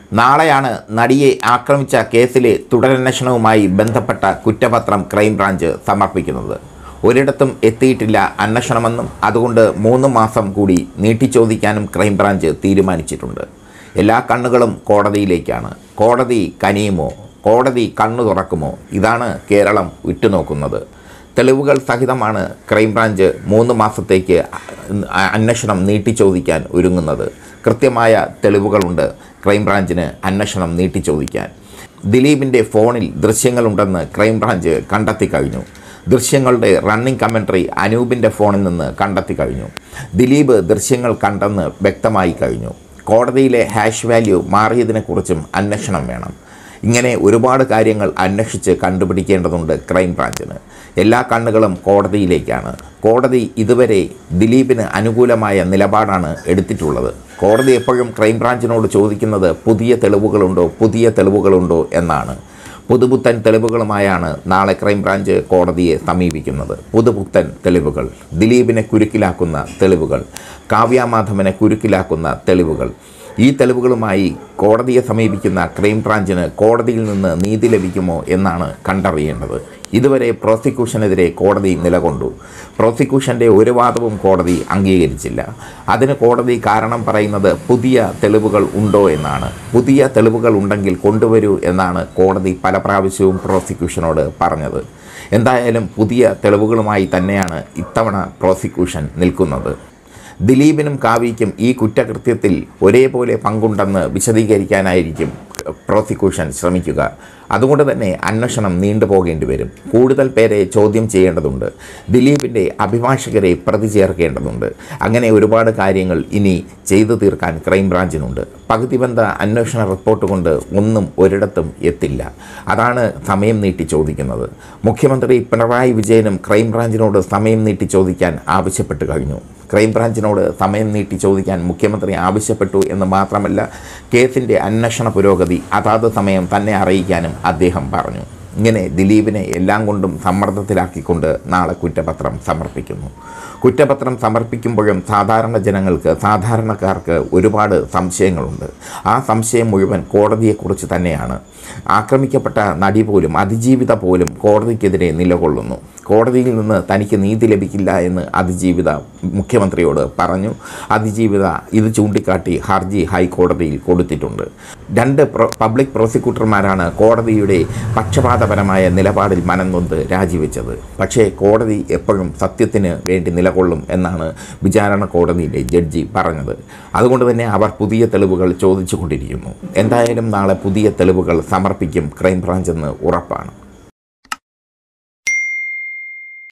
നാളെയാണ് നടിയെ ആക്രമിച്ച കേസിലെ തുടരന്വേഷണവുമായി ബന്ധപ്പെട്ട കുറ്റപത്രം ക്രൈംബ്രാഞ്ച് സമർപ്പിക്കുന്നത് ഒരിടത്തും എത്തിയിട്ടില്ല അന്വേഷണമെന്നും അതുകൊണ്ട് മൂന്ന് മാസം കൂടി നീട്ടിച്ചോദിക്കാനും ക്രൈംബ്രാഞ്ച് തീരുമാനിച്ചിട്ടുണ്ട് എല്ലാ കണ്ണുകളും കോടതിയിലേക്കാണ് കോടതി കനിയുമോ കോടതി കണ്ണു തുറക്കുമോ ഇതാണ് കേരളം ഉറ്റുനോക്കുന്നത് തെളിവുകൾ സഹിതമാണ് ക്രൈംബ്രാഞ്ച് മൂന്ന് മാസത്തേക്ക് അ- അന്വേഷണം നീട്ടിച്ചോദിക്കാൻ ഒരുങ്ങുന്നത് കൃത്യമായ തെളിവുകളുണ്ട് ക്രൈംബ്രാഞ്ചിന് അന്വേഷണം നീട്ടിച്ചോദിക്കാൻ ദിലീപിൻ്റെ ഫോണിൽ ദൃശ്യങ്ങളുണ്ടെന്ന് ക്രൈംബ്രാഞ്ച് കണ്ടെത്തി കഴിഞ്ഞു ദൃശ്യങ്ങളുടെ റണ്ണിംഗ് കമൻട്രി അനൂപിൻ്റെ ഫോണിൽ നിന്ന് കണ്ടെത്തി കഴിഞ്ഞു ദിലീപ് ദൃശ്യങ്ങൾ കണ്ടെന്ന് വ്യക്തമായി കഴിഞ്ഞു കോടതിയിലെ ഹാഷ് വാല്യൂ മാറിയതിനെക്കുറിച്ചും അന്വേഷണം വേണം ഇങ്ങനെ ഒരുപാട് കാര്യങ്ങൾ അന്വേഷിച്ച് കണ്ടുപിടിക്കേണ്ടതുണ്ട് ക്രൈംബ്രാഞ്ചിന് എല്ലാ കണ്ണുകളും കോടതിയിലേക്കാണ് കോടതി ഇതുവരെ ദിലീപിന് അനുകൂലമായ നിലപാടാണ് എടുത്തിട്ടുള്ളത് കോടതി എപ്പോഴും ക്രൈംബ്രാഞ്ചിനോട് ചോദിക്കുന്നത് പുതിയ തെളിവുകളുണ്ടോ പുതിയ തെളിവുകളുണ്ടോ എന്നാണ് പുതുപുത്തൻ തെളിവുകളുമായാണ് നാളെ ക്രൈംബ്രാഞ്ച് കോടതിയെ സമീപിക്കുന്നത് പുതുപുത്തൻ തെളിവുകൾ ദിലീപിനെ കുരുക്കിലാക്കുന്ന തെളിവുകൾ കാവ്യാമാധവനെ കുരുക്കിലാക്കുന്ന തെളിവുകൾ ഈ തെളിവുകളുമായി കോടതിയെ സമീപിക്കുന്ന ക്രൈംബ്രാഞ്ചിന് കോടതിയിൽ നിന്ന് നീതി ലഭിക്കുമോ എന്നാണ് കണ്ടറിയേണ്ടത് ഇതുവരെ പ്രോസിക്യൂഷനെതിരെ കോടതി നിലകൊണ്ടു പ്രോസിക്യൂഷൻ്റെ ഒരു വാദവും കോടതി അംഗീകരിച്ചില്ല അതിന് കോടതി കാരണം പറയുന്നത് പുതിയ തെളിവുകൾ ഉണ്ടോ എന്നാണ് പുതിയ തെളിവുകൾ ഉണ്ടെങ്കിൽ കൊണ്ടുവരൂ എന്നാണ് കോടതി പല പ്രാവശ്യവും പ്രോസിക്യൂഷനോട് പറഞ്ഞത് എന്തായാലും പുതിയ തെളിവുകളുമായി തന്നെയാണ് ഇത്തവണ പ്രോസിക്യൂഷൻ നിൽക്കുന്നത് ദിലീപിനും കാവ്യയ്ക്കും ഈ കുറ്റകൃത്യത്തിൽ ഒരേപോലെ പങ്കുണ്ടെന്ന് വിശദീകരിക്കാനായിരിക്കും പ്രോസിക്യൂഷൻ ശ്രമിക്കുക അതുകൊണ്ട് തന്നെ അന്വേഷണം നീണ്ടുപോകേണ്ടി വരും കൂടുതൽ പേരെ ചോദ്യം ചെയ്യേണ്ടതുണ്ട് ദിലീപിൻ്റെ അഭിഭാഷകരെ പ്രതി ചേർക്കേണ്ടതുണ്ട് അങ്ങനെ ഒരുപാട് കാര്യങ്ങൾ ഇനി ചെയ്തു തീർക്കാൻ ക്രൈംബ്രാഞ്ചിനുണ്ട് പകുതിബന്ധ അന്വേഷണ റിപ്പോർട്ട് കൊണ്ട് ഒന്നും ഒരിടത്തും എത്തില്ല അതാണ് സമയം നീട്ടി ചോദിക്കുന്നത് മുഖ്യമന്ത്രി പിണറായി വിജയനും ക്രൈംബ്രാഞ്ചിനോട് സമയം നീട്ടി ചോദിക്കാൻ ആവശ്യപ്പെട്ട് കഴിഞ്ഞു ക്രൈംബ്രാഞ്ചിനോട് സമയം നീട്ടി ചോദിക്കാൻ മുഖ്യമന്ത്രി ആവശ്യപ്പെട്ടു എന്ന് മാത്രമല്ല കേസിൻ്റെ അന്വേഷണ പുരോഗതി അതാത് സമയം തന്നെ അറിയിക്കാനും അദ്ദേഹം പറഞ്ഞു ഇങ്ങനെ ദിലീപിനെ എല്ലാം കൊണ്ടും സമ്മർദ്ദത്തിലാക്കിക്കൊണ്ട് നാളെ കുറ്റപത്രം സമർപ്പിക്കുന്നു കുറ്റപത്രം സമർപ്പിക്കുമ്പോഴും സാധാരണ ജനങ്ങൾക്ക് സാധാരണക്കാർക്ക് ഒരുപാട് സംശയങ്ങളുണ്ട് ആ സംശയം മുഴുവൻ കോടതിയെക്കുറിച്ച് തന്നെയാണ് ആക്രമിക്കപ്പെട്ട നടി പോലും അതിജീവിത പോലും കോടതിക്കെതിരെ നിലകൊള്ളുന്നു കോടതിയിൽ നിന്ന് തനിക്ക് നീതി ലഭിക്കില്ല എന്ന് അതിജീവിത മുഖ്യമന്ത്രിയോട് പറഞ്ഞു അതിജീവിത ഇത് ചൂണ്ടിക്കാട്ടി ഹർജി ഹൈക്കോടതിയിൽ കൊടുത്തിട്ടുണ്ട് രണ്ട് പ്രോ- പബ്ലിക് പ്രോസിക്യൂട്ടർമാരാണ് കോടതിയുടെ പക്ഷപാതപരമായ നിലപാടിൽ മനംനൊന്ത് രാജിവെച്ചത് പക്ഷേ കോടതി എപ്പോഴും സത്യത്തിന് വേണ്ടി നിലകൊള്ളും എന്നാണ് വിചാരണ കോടതിയിലെ ജഡ്ജി പറഞ്ഞത് അതുകൊണ്ട് തന്നെ അവർ പുതിയ തെളിവുകൾ ചോദിച്ചു കൊണ്ടിരിക്കുന്നു എന്തായാലും നാളെ പുതിയ തെളിവുകൾ സമർപ്പിക്കും ക്രൈംബ്രാഞ്ച് എന്ന് ഉറപ്പാണ്